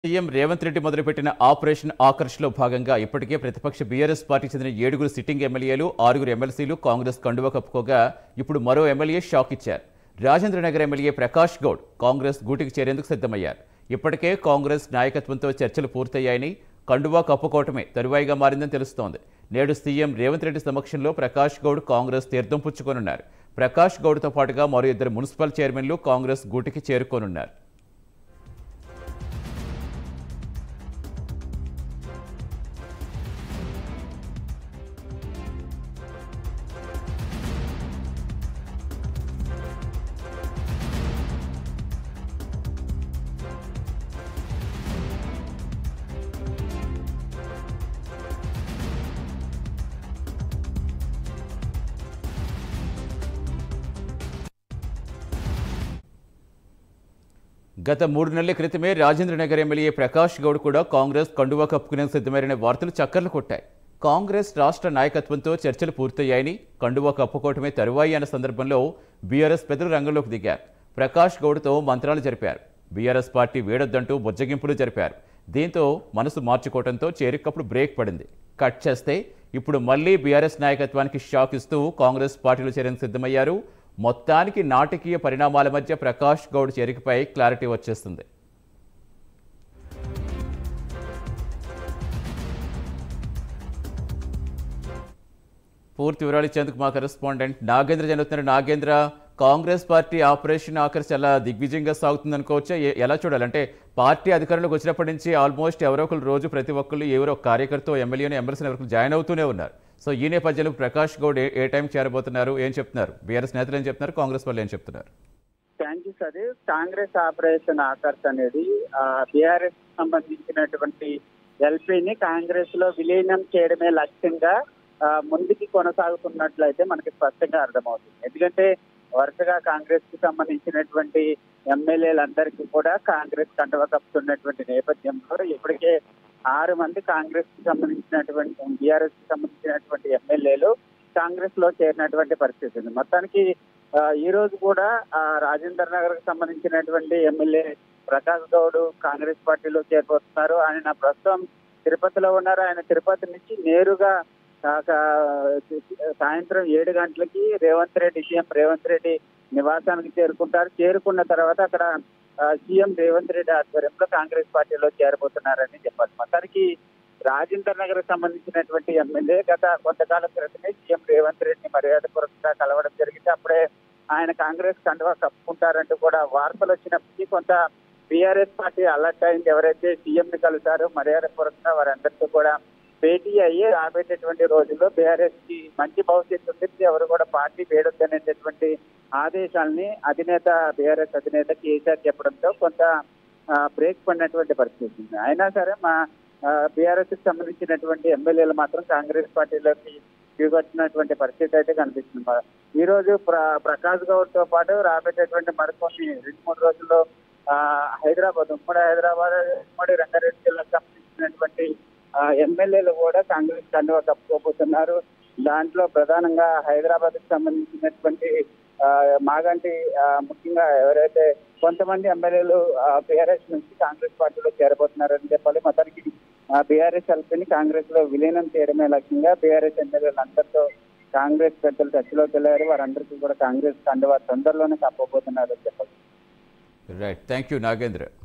CM Revanth Reddy మొదలుపెట్టిన operation ఆకర్ష్లో భాగంగా ఇప్పటికే ప్రతిపక్ష బీఆర్ఎస్ పార్టీ చెందిన ఏడుగురు సిట్టింగ్ ఎమ్మెల్యేలు ఆరుగురు ఎమ్మెల్సీలు కాంగ్రెస్ కండువా కప్పుకోగా ఇప్పుడు మరో ఎమ్మెల్యే షాక్ ఇచ్చారు రాజేంద్రనగర్ ఎమ్మెల్యే ప్రకాష్ గౌడ్ కాంగ్రెస్ గూటికి చేరేందుకు సిద్ధమయ్యారు ఇప్పటికే కాంగ్రెస్ నాయకత్వంతో చర్చలు పూర్తయ్యాయని కండువా కప్పుకోవటమే తరువాయిగా మారిందని తెలుస్తోంది నేడు సీఎం రేవంత్ రెడ్డి సమక్షంలో ప్రకాష్ గౌడ్ కాంగ్రెస్ తీర్థం పుచ్చుకోనున్నారు ప్రకాష్ గౌడ్తో పాటుగా మరో ఇద్దరు మున్సిపల్ చైర్మన్లు కాంగ్రెస్ గూటికి చేరుకోనున్నారు గత మూడు నెలల క్రితమే రాజేంద్రనగర్ ఎమ్మెల్యే ప్రకాష్ గౌడ్ కూడా కాంగ్రెస్ కండువా కప్పుకునేందుకు సిద్ధమైన వార్తలు చక్కర్లు కొట్టాయి కాంగ్రెస్ రాష్ట్ర నాయకత్వంతో చర్చలు పూర్తయ్యాయని కండువా కప్పుకోవటమే తరువాయి అన్న సందర్భంలో బీఆర్ఎస్ పెద్దలు రంగంలోకి దిగారు ప్రకాష్ గౌడ్తో మంత్రాలు జరిపారు బీఆర్ఎస్ పార్టీ వేడొద్దంటూ బుజ్జగింపులు జరిపారు దీంతో మనసు మార్చుకోవడంతో చేరికప్పుడు బ్రేక్ పడింది కట్ చేస్తే ఇప్పుడు మళ్లీ బీఆర్ఎస్ నాయకత్వానికి షాక్ ఇస్తూ కాంగ్రెస్ పార్టీలో చేరేందుకు సిద్ధమయ్యారు మొత్తానికి నాటకీయ పరిణామాల మధ్య ప్రకాష్ గౌడ్ చేరికపై క్లారిటీ వచ్చేస్తుంది పూర్తి వివరాలు ఇచ్చేందుకు మా కరెస్పాండెంట్ నాగేంద్ర జరుగుతున్నారు నాగేంద్ర కాంగ్రెస్ పార్టీ ఆపరేషన్ ఆఖరి చాలా దిగ్విజయంగా సాగుతుంది అనుకోవచ్చా ఎ- ఎలా చూడాలి అంటే పార్టీ అధికారంలోకి వచ్చినప్పటి నుంచి ఆల్మోస్ట్ ఎవరో ఒకరు రోజు ప్రతి ఒక్కరు ఎవరో ఒక కార్యకర్త ఎమ్మెల్యేని ఎమ్మెల్సీని ఎవరికి జాయిన్ అవుతూనే ఉన్నారు సో ఈ నేపథ్యంలో ప్రకాష్ గౌడ్ ఏ ఏ టైం చేరబోతున్నారు ఏం చెప్తున్నారు బీఆర్ఎస్ నేతలు ఏం చెప్తున్నారు కాంగ్రెస్ వాళ్ళు ఏం చెప్తున్నారు థ్యాంక్ యూ సరే కాంగ్రెస్ ఆపరేషన్ ఆకర్ష్ అనేది బీఆర్ఎస్ సంబంధించినటువంటి ఎల్పీని కాంగ్రెస్ లో విలీనం చేయడమే లక్ష్యంగా ఆ, ముందుకి కొనసాగుతున్నట్లయితే మనకి స్పష్టంగా అర్థమవుతుంది ఎందుకంటే వరుసగా కాంగ్రెస్ కి సంబంధించినటువంటి ఎమ్మెల్యేలందరికీ కూడా కాంగ్రెస్ కండవ కప్పుతున్నటువంటి నేపథ్యంలో ఇప్పటికే ఆరు మంది కాంగ్రెస్ కి సంబంధించినటువంటి బీఆర్ఎస్ కి సంబంధించినటువంటి ఎమ్మెల్యేలు కాంగ్రెస్ లో చేరినటువంటి పరిస్థితి ఉంది మొత్తానికి ఆ, ఈ రోజు కూడా ఆ, రాజేందర్ నగర్ కు సంబంధించినటువంటి ఎమ్మెల్యే ప్రకాష్ గౌడ్ కాంగ్రెస్ పార్టీలో చేరిపోతున్నారు ఆయన ప్రస్తుతం తిరుపతిలో ఉన్నారు ఆయన తిరుపతి నుంచి నేరుగా ఆ, కా- సాయంత్రం ఏడు గంటలకి రేవంత్ రెడ్డి సీఎం రేవంత్ రెడ్డి నివాసానికి చేరుకుంటారు చేరుకున్న తర్వాత అక్కడ ఆ, సీఎం రేవంత్ రెడ్డి ఆధ్వర్యంలో కాంగ్రెస్ పార్టీలో చేరబోతున్నారని చెప్పాలి మొత్తానికి రాజేందర్ నగర్ సంబంధించినటువంటి ఎమ్మెల్యే గత కొంతకాలం క్రితమే సీఎం రేవంత్ రెడ్డిని మర్యాదపూర్వకంగా కలవడం జరిగింది అప్పుడే ఆయన కాంగ్రెస్ కండువా కప్పుకుంటారంటూ కూడా వార్తలు వచ్చినప్పటికీ కొంత బీఆర్ఎస్ పార్టీ అలర్ట్ అయింది ఎవరైతే సీఎం ని కలుతారో మర్యాదపూర్వకంగా వారందరితో కూడా భేటీ అయ్యి రాబోయేటటువంటి రోజుల్లో బీఆర్ఎస్ కి మంచి భవిష్యత్తు ఉంది ఎవరు కూడా పార్టీ వేడొద్దనేటటువంటి ఆదేశాలని అధినేత బీఆర్ఎస్ అధినేత కేసీఆర్ చెప్పడంతో కొంత ఆ, బ్రేక్ పడినటువంటి పరిస్థితి ఉంది అయినా సరే మా బీఆర్ఎస్ కి సంబంధించినటువంటి ఎమ్మెల్యేలు మాత్రం కాంగ్రెస్ పార్టీలోకి దిగొచ్చినటువంటి పరిస్థితి అయితే కనిపిస్తుంది మరి ఈ రోజు ప్ర ప్రకాష్ గౌడ్ తో పాటు రాబోయేటటువంటి మరికొన్ని రెండు మూడు రోజుల్లో ఆ, హైదరాబాద్ ఉమ్మడి హైదరాబాద్ ఉమ్మడి రంగారెడ్డి జిల్లాకు సంబంధించినటువంటి ఆ, ఎమ్మెల్యేలు కూడా కాంగ్రెస్ కండువా కప్పుకోబోతున్నారు దాంట్లో ప్రధానంగా హైదరాబాద్ కి సంబంధించినటువంటి ఆ, మాగంటి ఆ, ముఖ్యంగా ఎవరైతే కొంతమంది ఎమ్మెల్యేలు బీఆర్ఎస్ నుంచి కాంగ్రెస్ పార్టీలో చేరబోతున్నారని చెప్పాలి మొత్తానికి బీఆర్ఎస్ ఎల్పీని కాంగ్రెస్ లో విలీనం చేయడమే లక్ష్యంగా బీఆర్ఎస్ ఎమ్మెల్యేలు అందరితో కాంగ్రెస్ పెద్దలు టచ్లోకి వెళ్ళారు వారందరికీ కూడా కాంగ్రెస్ కండువా తొందరలోనే కప్పబోతున్నారు అని చెప్పాలి రైట్ థ్యాంక్ యూ నాగేంద్ర